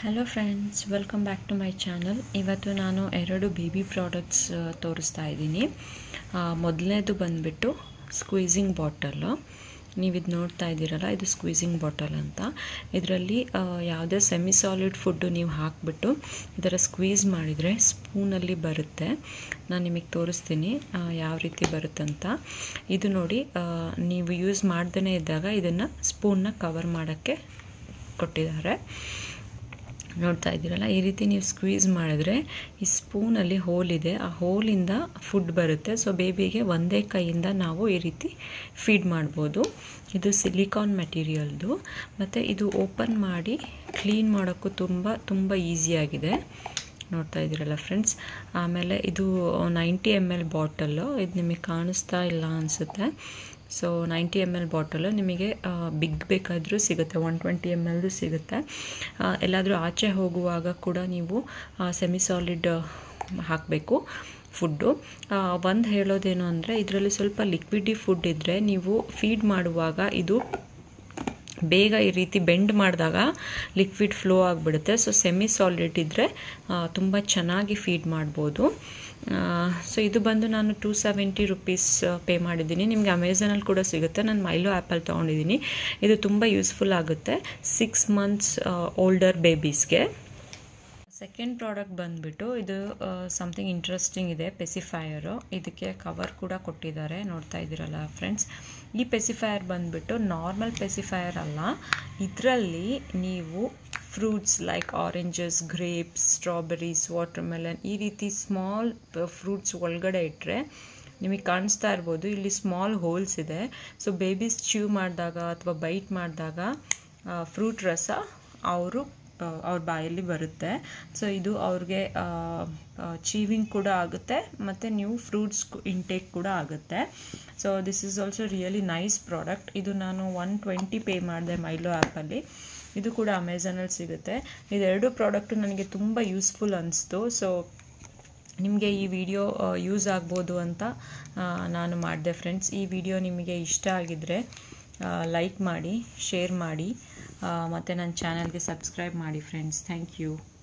hello friends welcome back to my channel ಇವತ್ತು ನಾನು ಎರಡು ಬೇಬಿ ಪ್ರಾಡಕ್ಟ್ಸ್ ತೋರಿಸ್ತಾ ಇದ್ದೀನಿ ಮೊದಲನೇದು ಬಂದುಬಿಟ್ಟು ಸ್ಕ್ವೀಸಿಂಗ್ ಬಾಟಲು ನೀವು ಇದು ನೋಡ್ತಾ ಇದ್ದೀರಲ್ಲ ಇದು ಸ್ಕ್ವೀಸಿಂಗ್ ಬಾಟಲ್ ಅಂತ ಇದರಲ್ಲಿ ಯಾವುದೇ ಸೆಮಿ ಸಾಲಿಡ್ ಫುಡ್ಡು ನೀವು ಹಾಕಿಬಿಟ್ಟು ಇದರ ಸ್ಕ್ವೀಸ್ ಮಾಡಿದರೆ ಸ್ಪೂನಲ್ಲಿ ಬರುತ್ತೆ ನಾನು ನಿಮಗೆ ತೋರಿಸ್ತೀನಿ ಯಾವ ರೀತಿ ಬರುತ್ತಂತ ಇದು ನೋಡಿ ನೀವು ಯೂಸ್ ಮಾಡ್ದೇ ಇದ್ದಾಗ ಇದನ್ನು ಸ್ಪೂನ್ನ ಕವರ್ ಮಾಡೋಕ್ಕೆ ಕೊಟ್ಟಿದ್ದಾರೆ ನೋಡ್ತಾ ಇದ್ದೀರಲ್ಲ ಈ ರೀತಿ ನೀವು ಸ್ಕ್ವೀಸ್ ಮಾಡಿದ್ರೆ ಈ ಸ್ಪೂನಲ್ಲಿ ಹೋಲ್ ಇದೆ ಆ ಹೋಲಿಂದ ಫುಡ್ ಬರುತ್ತೆ ಸೊ ಬೇಬಿಗೆ ಒಂದೇ ಕೈಯಿಂದ ನಾವು ಈ ರೀತಿ ಫೀಡ್ ಮಾಡ್ಬೋದು ಇದು ಸಿಲಿಕಾನ್ ಮೆಟೀರಿಯಲ್ದು ಮತ್ತು ಇದು ಓಪನ್ ಮಾಡಿ ಕ್ಲೀನ್ ಮಾಡೋಕ್ಕೂ ತುಂಬ ತುಂಬ ಈಸಿಯಾಗಿದೆ ನೋಡ್ತಾ ಇದ್ದೀರಲ್ಲ ಫ್ರೆಂಡ್ಸ್ ಆಮೇಲೆ ಇದು ನೈಂಟಿ ಎಮ್ ಎಲ್ ಬಾಟಲ್ಲು ಇದು ನಿಮಗೆ ಕಾಣಿಸ್ತಾ ಇಲ್ಲ ಅನಿಸುತ್ತೆ so ninety M L bottle ನಿಮಗೆ ಬಿಗ್ ಬೇಕಾದರೂ ಸಿಗುತ್ತೆ ಒನ್ ಟ್ವೆಂಟಿ ಎಮ್ ಎಲ್ದು ಸಿಗುತ್ತೆ ಎಲ್ಲಾದರೂ ಆಚೆ ಹೋಗುವಾಗ ಕೂಡ ನೀವು ಸೆಮಿ ಸಾಲಿಡ್ ಹಾಕಬೇಕು ಫುಡ್ಡು ಒಂದು ಹೇಳೋದೇನು ಅಂದರೆ ಇದರಲ್ಲಿ ಸ್ವಲ್ಪ ಲಿಕ್ವಿಡಿ ಫುಡ್ ಇದ್ದರೆ ನೀವು ಫೀಡ್ ಮಾಡುವಾಗ ಇದು ಬೇಗ ಈ ರೀತಿ ಬೆಂಡ್ ಮಾಡಿದಾಗ ಲಿಕ್ವಿಡ್ ಫ್ಲೋ ಆಗಿಬಿಡುತ್ತೆ ಸೊ ಸೆಮಿ ಸಾಲಿಡ್ ಇದ್ದರೆ ತುಂಬ ಚೆನ್ನಾಗಿ ಫೀಡ್ ಮಾಡ್ಬೋದು ಸೊ ಇದು ಬಂದು ನಾನು ಟೂ ಸೆವೆಂಟಿ ರುಪೀಸ್ ಪೇ ಮಾಡಿದ್ದೀನಿ ನಿಮಗೆ ಅಮೆಝಾನಲ್ಲಿ ಕೂಡ ಸಿಗುತ್ತೆ ನಾನು ಮೈಲೋ ಆ್ಯಪಲ್ಲಿ ತೊಗೊಂಡಿದ್ದೀನಿ ಇದು ತುಂಬ ಯೂಸ್ಫುಲ್ ಆಗುತ್ತೆ ಸಿಕ್ಸ್ ಮಂತ್ಸ್ ಓಲ್ಡರ್ ಬೇಬೀಸ್ಗೆ ಸೆಕೆಂಡ್ ಪ್ರಾಡಕ್ಟ್ ಬಂದುಬಿಟ್ಟು ಇದು ಸಮಥಿಂಗ್ ಇಂಟ್ರೆಸ್ಟಿಂಗ್ ಇದೆ ಪೆಸಿಫೈಯರು ಇದಕ್ಕೆ ಕವರ್ ಕೂಡ ಕೊಟ್ಟಿದ್ದಾರೆ ನೋಡ್ತಾ ಇದ್ದೀರಲ್ಲ ಫ್ರೆಂಡ್ಸ್ ಈ ಪೆಸಿಫೈಯರ್ ಬಂದುಬಿಟ್ಟು ನಾರ್ಮಲ್ ಪೆಸಿಫೈಯರ್ ಅಲ್ಲ ಇದರಲ್ಲಿ ನೀವು fruits like oranges grapes strawberries watermelon ಈ ರೀತಿ ಸ್ಮಾಲ್ ಫ್ರೂಟ್ಸ್ ಒಳಗಡೆ ಇಟ್ಟರೆ ನಿಮಗೆ ಕಾಣಿಸ್ತಾ ಇರ್ಬೋದು ಇಲ್ಲಿ ಸ್ಮಾಲ್ ಹೋಲ್ಸ್ ಇದೆ ಸೊ ಬೇಬೀಸ್ ಚ್ಯೂ ಮಾಡಿದಾಗ ಅಥವಾ ಬೈಟ್ ಮಾಡಿದಾಗ ಫ್ರೂಟ್ ರಸ ಅವರು ಅವ್ರ ಬಾಯಲ್ಲಿ ಬರುತ್ತೆ ಸೊ ಇದು ಅವ್ರಿಗೆ ಚೀವಿಂಗ್ ಕೂಡ ಆಗುತ್ತೆ ಮತ್ತು ನೀವು ಫ್ರೂಟ್ಸ್ ಇಂಟೇಕ್ ಕೂಡ ಆಗುತ್ತೆ so this is also really nice product ಇದು ನಾನು ಒನ್ ಟ್ವೆಂಟಿ ಪೇ ಮಾಡಿದೆ ಮೈಲೋ ಆ್ಯಪಲ್ಲಿ ಇದು ಕೂಡ ಅಮೆಝಾನಲ್ಲಿ ಸಿಗುತ್ತೆ ಇದೆರಡು ಪ್ರಾಡಕ್ಟು ನನಗೆ ತುಂಬ ಯೂಸ್ಫುಲ್ ಅನಿಸ್ತು ಸೊ ನಿಮಗೆ ಈ ವಿಡಿಯೋ ಯೂಸ್ ಆಗ್ಬೋದು ಅಂತ ನಾನು ಮಾಡಿದೆ ಫ್ರೆಂಡ್ಸ್ ಈ ವಿಡಿಯೋ ನಿಮಗೆ ಇಷ್ಟ ಆಗಿದ್ದರೆ ಲೈಕ್ ಮಾಡಿ ಶೇರ್ ಮಾಡಿ ಮತ್ತು ನನ್ನ ಚಾನಲ್ಗೆ ಸಬ್ಸ್ಕ್ರೈಬ್ ಮಾಡಿ ಫ್ರೆಂಡ್ಸ್ ಥ್ಯಾಂಕ್ ಯು